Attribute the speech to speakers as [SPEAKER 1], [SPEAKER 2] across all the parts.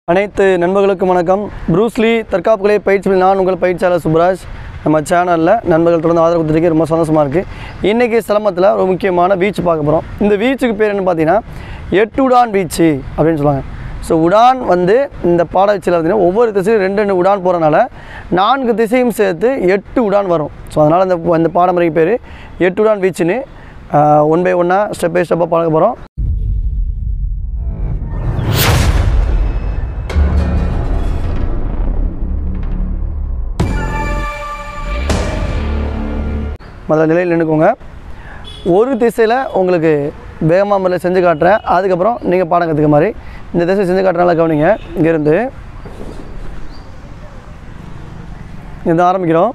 [SPEAKER 1] அனைத்து நண்பர்களுக்கும் வணக்கம் ப்ரூஸ்லி தற்காப்புகளை பயிற்சி நான் உங்கள் பயிற்சியாளர் சுப்ராஜ் நம்ம சேனலில் நண்பர்கள் தொடர்ந்து ஆதரவு கொடுத்துருக்கே ரொம்ப சந்தோஷமாக இருக்குது இன்றைக்கி சிலம்பத்தில் ஒரு முக்கியமான பீச் பார்க்க போகிறோம் இந்த பீச்சுக்கு பேர் என்ன பார்த்தீங்கன்னா எட்டுடான் பீச்சு அப்படின்னு சொல்லுவாங்க ஸோ உடான் வந்து இந்த பாடவச்சியில் பார்த்தீங்கன்னா ஒவ்வொரு திசையும் ரெண்டு ரெண்டு உடான் போகிறனால நான்கு திசையும் சேர்த்து எட்டு உடான் வரும் ஸோ அதனால் அந்த இந்த பாடமுறைக்கு பேர் எட்டு உடான் பீச்சுன்னு ஒன் பை ஒன்னாக ஸ்டெப் பை ஸ்டெப்பாக பார்க்க போகிறோம் முதல்ல நிலையில் நின்றுக்கோங்க ஒரு திசையில் உங்களுக்கு வேகமாக முறையில் செஞ்சு காட்டுறேன் அதுக்கப்புறம் நீங்கள் பாடம் கற்றுக்க மாதிரி இந்த திசை செஞ்சு காட்டுறனால கவனிங்க இங்கேருந்து இந்த ஆரம்பிக்கிறோம்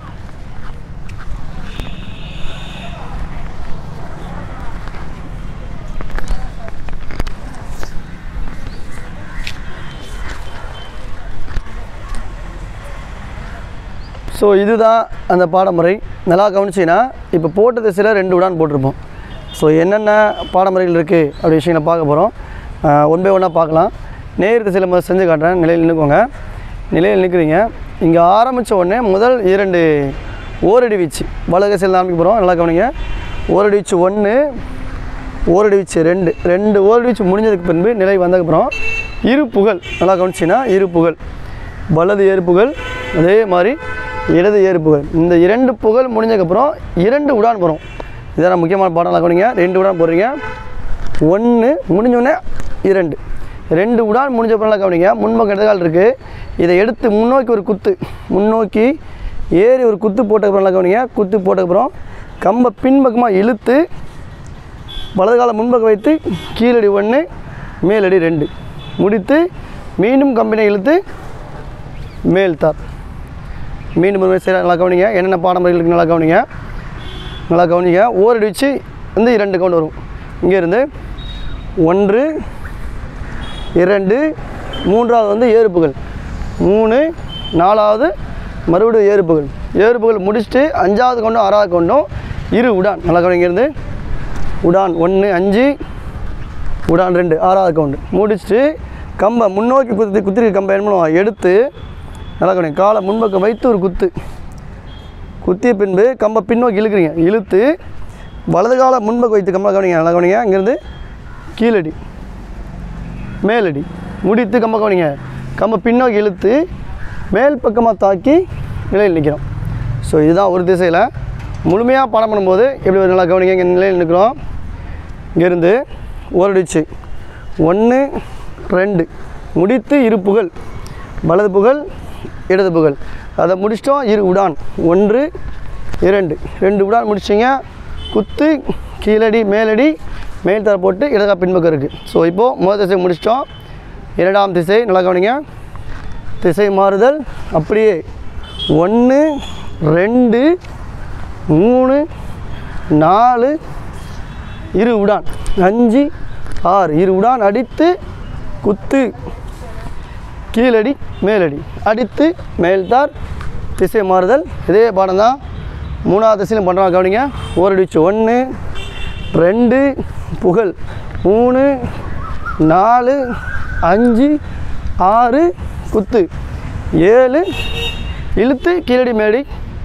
[SPEAKER 1] ஸோ இதுதான் அந்த பாடமுறை நல்லா கவனிச்சிங்கன்னா இப்போ போட்ட திசையில் ரெண்டு உடான் போட்டிருப்போம் ஸோ என்னென்ன பாடமுறைகள் இருக்குது அப்படி விஷயங்களை பார்க்க போகிறோம் ஒன் பை ஒன்னாக பார்க்கலாம் நேர் திசையில் முதல்ல செஞ்சு காட்டுறேன் நிலையில் நின்றுக்கோங்க நிலையில் நிற்கிறீங்க இங்கே ஆரம்பித்த உடனே முதல் இரண்டு ஓரடி வீச்சு வலது திசையில் ஆரம்பிக்க போகிறோம் நல்லா கவனிங்க ஓரடி வீச்சு ஒன்று ஓரடி வீச்சு ரெண்டு ரெண்டு ஓரடி வீச்சு முடிஞ்சதுக்கு பின்பு நிலை வந்ததுக்கப்புறம் இரு புகழ் நல்லா கவனிச்சின்னா இரு புகழ் வலது ஏறுப்புகள் அதே மாதிரி இடது ஏறுப்புகள் இந்த இரண்டு புகழ் முடிஞ்சதுக்கப்புறம் இரண்டு உடான் போகிறோம் இதான் முக்கியமான பாடம் கவனிங்க ரெண்டு உடான் போடுறீங்க ஒன்று முடிஞ்சோடனே இரண்டு ரெண்டு உடான் முடிஞ்ச அப்புறம் கவனிங்க முன்பக்கம் இடதுகால் இருக்குது இதை எடுத்து முன்னோக்கி ஒரு குத்து முன்னோக்கி ஏறி ஒரு குத்து போட்டதுக்கப்புறம் கவனிங்க குத்து போட்டதுக்கப்புறம் கம்பை பின்பக்கமாக இழுத்து வலது காலை முன்பக்கம் வைத்து கீழடி ஒன்று மேலடி ரெண்டு முடித்து மீண்டும் கம்பினை இழுத்து மேல் தார் மீண்டும் ஒரு சரி நல்லா கவனிங்க என்னென்ன பாடமுறைகள் இருக்கு நல்லா கவனிங்க நல்லா கவனிங்க ஓரடி வச்சு வந்து இரண்டு கவுண்ட் வரும் இங்கேருந்து ஒன்று இரண்டு மூன்றாவது வந்து ஏறுப்புகள் மூணு நாலாவது மறுபடியும் ஏறுப்புகள் ஏறுப்புகள் முடிச்சுட்டு அஞ்சாவது கொண்டும் ஆறாவது கொண்டும் இரு உடான் நல்லா கவனிங்க இருந்து உடான் ஒன்று அஞ்சு உடான் ரெண்டு ஆறாவது கவுண்டு முடிச்சுட்டு கம்பை முன்னோக்கி குத்தி குத்திருக்க கம்பை என்ன பண்ணுவோம் எடுத்து நல்லா கவனிங்க காலை முன்பக்கம் வைத்து ஒரு குத்து குத்திய பின்பு கம்பை பின்னோக்கி இழுக்கிறீங்க இழுத்து வலது காலை முன்பக்கம் வைத்து கம்பை கவனிங்க நல்லா கவனிங்க இங்கேருந்து கீழடி மேலடி முடித்து கம்பை கவனிங்க கம்பை பின்னோக்கி இழுத்து மேல் பக்கமாக தாக்கி நிலையில் நிற்கிறோம் ஸோ இதுதான் ஒரு திசையில் முழுமையாக பாடம் பண்ணும்போது எப்படி ஒரு நல்லா கவனிங்க இங்கே நிலையில் நிற்கிறோம் இங்கேருந்து ஓரடிச்சு ஒன்று ரெண்டு முடித்து இரு புகழ் வலது புகழ் இடது புகழ் அதை முடிச்சிட்டோம் இரு உடான் ஒன்று இரண்டு ரெண்டு உடான் முடிச்சிங்க குத்து கீழடி மேலடி மேல் தர போட்டு இடகா பின்பக்கம் இருக்குது ஸோ இப்போது முதல் திசை முடிச்சிட்டோம் இரண்டாம் திசை நல்லா கவனிங்க திசை மாறுதல் அப்படியே ஒன்று ரெண்டு மூணு நாலு இரு உடான் அஞ்சு ஆறு இரு உடான் அடித்து குத்து கீழடி மேலடி அடித்து மேல்தார் திசை மாறுதல் இதே பாடம் தான் மூணாவது திசையிலும் பண்ணுறாங்க கவனிங்க ஓரடிச்சு ஒன்று ரெண்டு புகழ் மூணு நாலு அஞ்சு ஆறு குத்து ஏழு இழுத்து கீழடி மேடி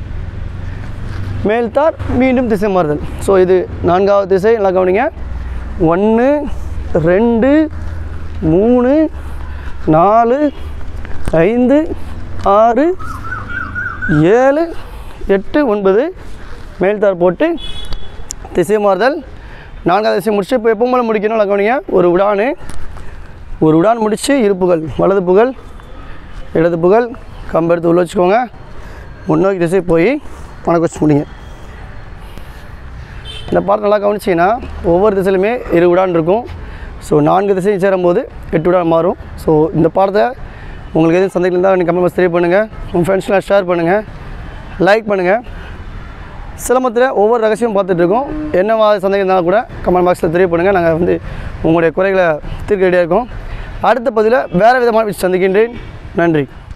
[SPEAKER 1] மேல்தார் மீண்டும் திசை மாறுதல் ஸோ இது நான்காவது திசை நல்லா கவனிங்க ஒன்று ரெண்டு மூணு நாலு ஐந்து ஆறு ஏழு எட்டு ஒன்பது மேல்தார் போட்டு திசை மாறுதல் நான்காவது திசை முடிச்சு இப்போ எப்போ மேலே முடிக்கணும் நல்லா கவனிங்க ஒரு உடானு ஒரு உடான் முடித்து இருப்புகள் வலது புகழ் இடது புகழ் கம்பெடுத்து உள்ள வச்சுக்கோங்க முன்னோக்கி திசை போய் வணக்கம் வச்சு முடிங்க இந்த பாடம் நல்லா கவனிச்சிங்கன்னா ஒவ்வொரு திசையிலுமே இரு உடான் இருக்கும் ஸோ நான்கு திசையும் சேரும்போது எட்டு உடான் மாறும் ஸோ இந்த பாடத்தை உங்களுக்கு எதுவும் சந்தேகம் இருந்தால் நீங்கள் கமெண்ட் தெரிய பண்ணுங்கள் உங்கள் ஃப்ரெண்ட்ஸ்லாம் ஷேர் பண்ணுங்கள் லைக் பண்ணுங்கள் சிலம்பத்தில் ஒவ்வொரு ரகசியம் பார்த்துட்ருக்கோம் என்ன மாதிரி சந்தேகம் இருந்தாலும் கூட கமெண்ட் பாக்ஸில் தெரியப்படுங்க நாங்கள் வந்து உங்களுடைய குறைகளை தீர்க்க ரெடியாக இருக்கோம் அடுத்த பதிவில் வேறு விதமான விஷயம் சந்திக்கின்றேன் நன்றி